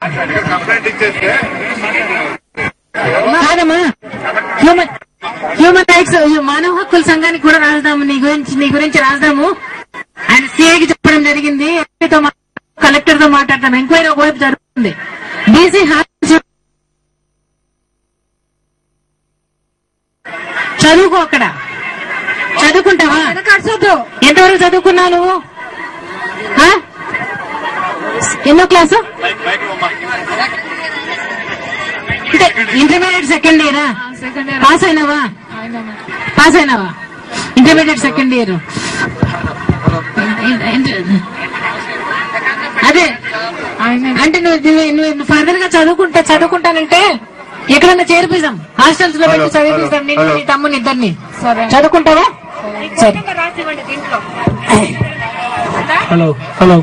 Complaint ఇచ్చేస్తే కాదమ్మా human human rights మానవ హక్కుల సంఘానికి కూడా రాస్తాము నీ గురించి నీ గురించి రాస్తాము ఆయన సిఐకి చెప్పడం జరిగింది SP తో మా- కలెక్టర్ తో మాట్లాడతాం ఎంక్వైరీ ఒకవైపు జరుగుతుంది బీసీ చదువుకో అక్కడ చదువుకుంటావా ఎంతవరకు చదువుకున్నావు నువ్వు ఆ? ఎన్నో క్లాసు అంటే ఇంటర్మీడియట్ సెకండ్ ఇయరా సెకండ్ ఇయర్ పాస్ అయినావా పాస్ అయినావా ఇంటర్మీడియట్ సెకండ్ ఇయర్ అదే అంటే నువ్వు నువ్వు- నువ్వు ఫర్దర్ గా చదువుకుంటా చదువుకుంటానంటే ఎక్కడన్నా చేర్పిస్తాం హాస్టల్స్ లో పెట్టి హలో, చదివిస్తాం నేను హలో. నీ తమ్ముని ఇద్దరిని సరే. చదువుకుంటావా సరే హలో హలో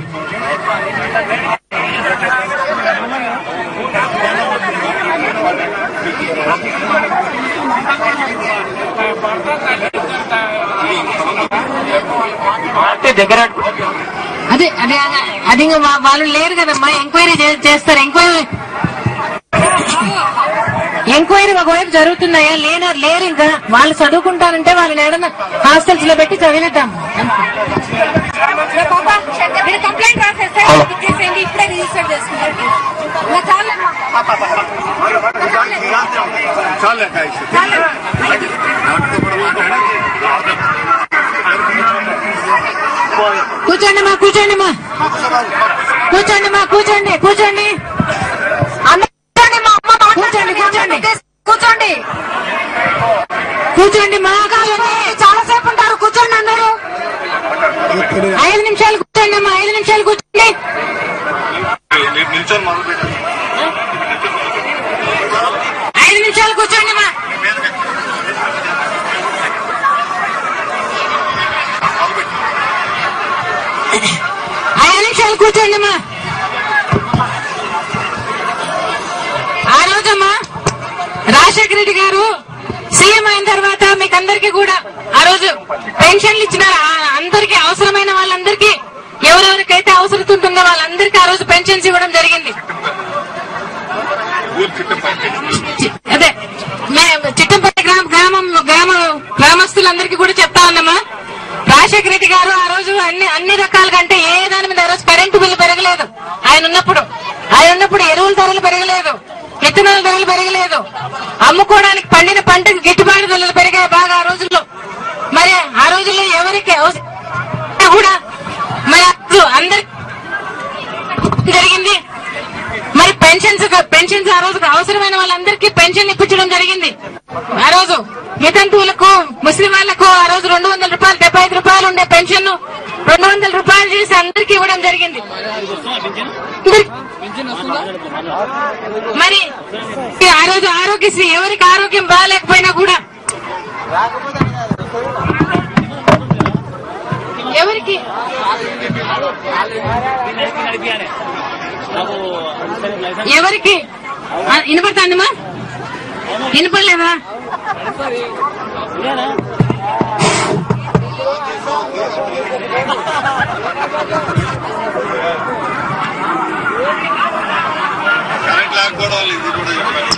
అంటే దగ్గర అదే అదే అదే- అది ఇంకా వా- వాళ్ళు లేరు కదమ్మా ఎంక్వైరీ చే- చేస్తారు ఎంక్వైరీ ఎంక్వైరీ ఒకవైపు జరుగుతున్నాయా లేన లేరు ఇంకా వాళ్ళు చదువుకుంటారంటే వాళ్ళని ఏడన్నా హాస్టల్స్ లో పెట్టి చదివిద్దాం మీరు కంప్లైంట్ రాసేస్తే ఇచ్చేసేయండి ఇప్పుడే రిజిస్టర్ చేసుకుంటారు ఇలా చాలమ్మా. చాలే కూర్చోండి మా కూర్చోండి మా కూర్చోండి మా కూర్చోండి కూర్చోండి కూర్చోండి మా అమ్మ కూర్చోండి, కూర్చోండి. కూర్చోండి కూర్చోండి మా కూర్చోండి చాలా సేపు ఉంటారు కూర్చోండి అన్నారు ఐదు నిమిషాలు కూర్చోండి అమ్మా ఐదు నిమిషాలు కూర్చోండి నిల్చొని మొదలు పెట్టారు ఐదు నిమిషాలు కూర్చోండి మా ఐదు నిమిషాలు కూర్చోండి అమ్మా ఆ రోజమ్మా రాజశేఖర రెడ్డి గారు సీఎం అయిన తర్వాత మీకు అందరికీ కూడా ఆ రోజు పెన్షన్లు ఇచ్చినారు ఆ అందరికీ అవసరమైన వాళ్ళందరికీ ఎవరెవరికైతే అవసరం ఉంటుందో వాళ్ళందరికీ ఆ రోజు పెన్షన్స్ ఇవ్వడం జరిగింది ఊరు చుట్టూ పంచాయతీ చి- అదే మే- చిట్టంపల్లి గ్రామ గ్రామం గ్రామ గ్రామస్తులందరికీ కూడా చెప్తా ఉన్నామా రాజశేఖర రెడ్డి గారు ఆ రోజు అన్ని అన్ని రకాలుగా అంటే ఏ దాని మీద ఆ రోజు కరెంటు బిల్లు పెరగలేదు ఆయన ఉన్నప్పుడు ఆయన ఉన్నప్పుడు ఎరువుల ధరలు పెరగలేదు విత్తనాల ధరలు పెరగలేదు అమ్ముకోవడానికి పండిన పంటకు గిట్టుబాటు ధరలు పెరిగాయి బాగా ఆ రోజుల్లో మరి ఆ రోజుల్లో ఎవరికి అవస- కూడా మరి అప్పుడు అందరి జరిగింది మరి పెన్షన్స్ పెన్షన్స్ ఆ రోజు అవసరమైన వాళ్ళందరికీ పెన్షన్ ఇప్పించడం జరిగింది ఆ రోజు వితంతువులకు ముస్లిం వాళ్లకు ఆ రోజు రెండు వందల రూపాయలు డెబ్బై ఐదు రూపాయలు ఉండే పెన్షన్ రెండు వందల రూపాయలు చేసి అందరికీ ఇవ్వడం జరిగింది మరి ఆ రోజు ఆరోగ్యశ్రీ ఎవరికి ఆరోగ్యం బాగాలేకపోయినా కూడా ఎవరికి ఎవరికి ఆ, వినపడుతుందమ్మా వినపడలేదా కరెంట్ లేకపోవడం ఇది కూడా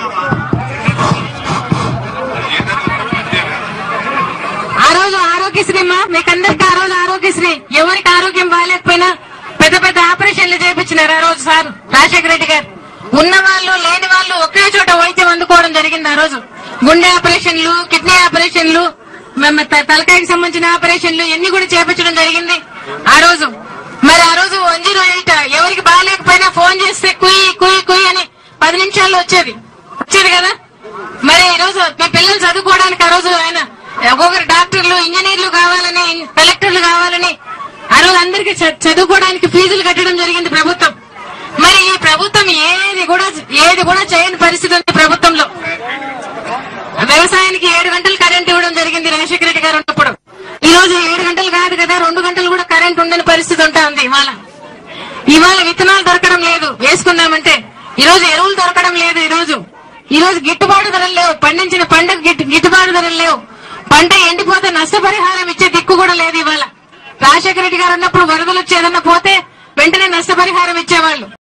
ఆ రోజు ఆరోగ్యశ్రీ అమ్మా మీకందరికి ఆ రోజు ఆరోగ్యశ్రీ ఎవరికి ఆరోగ్యం బాగాలేకపోయినా పెద్ద పెద్ద ఆపరేషన్లు చేపించినారు ఆ రోజు సార్ రాజశేఖర రెడ్డి గారు ఉన్న వాళ్ళు లేని వాళ్ళు ఒకే చోట వైద్యం అందుకోవడం జరిగింది ఆ రోజు గుండె ఆపరేషన్లు కిడ్నీ ఆపరేషన్లు మ- మ- త- తలకాయకి సంబంధించిన ఆపరేషన్లు ఇన్ని కూడా చేపించడం జరిగింది ఆ రోజు మరి ఆ రోజు వన్ జీరో ఎయిట్ ఎవరికి బాగాలేకపోయినా ఫోన్ చేస్తే కుయ్ కుయ్ కుయ్ అని పది నిమిషాల్లో వచ్చేది వచ్చేది కదా మరి ఈ రోజు మీ పిల్లలు చదువుకోవడానికి ఆ రోజు ఆయన ఒక్కొక్కరు డాక్టర్లు ఇంజనీర్లు కావాలని కలెక్టర్లు కావాలని ఆ రోజు అందరికి చదువుకోవడానికి ఫీజులు కట్టడం జరిగింది ప్రభుత్వం మరి ఈ ప్రభుత్వం ఏది కూడా ఏది కూడా చేయని పరిస్థితి ఉంది ప్రభుత్వంలో వ్యవసాయానికి ఏడు గంటలు కరెంట్ ఇవ్వడం జరిగింది రాజశేఖర రెడ్డి గారు ఉన్నప్పుడు ఈ రోజు ఏడు గంటలు కాదు కదా రెండు గంటలు కూడా కరెంట్ ఉండని పరిస్థితి ఉంటా ఉంది ఇవాళ ఇవాళ విత్తనాలు దొరకడం లేదు వేసుకుందామంటే ఈ రోజు ఎరువులు దొరకడం లేదు ఈ రోజు ఈ రోజు గిట్టుబాటు ధరలు లేవు పండించిన పంటకు గిట్టు గిట్టుబాటు ధరలు లేవు పంట ఎండిపోతే నష్టపరిహారం ఇచ్చే దిక్కు కూడా లేదు ఇవాళ రాజశేఖర రెడ్డి గారు ఉన్నప్పుడు వరదలు వచ్చి ఏదన్నా పోతే వెంటనే నష్టపరిహారం ఇచ్చేవాళ్ళు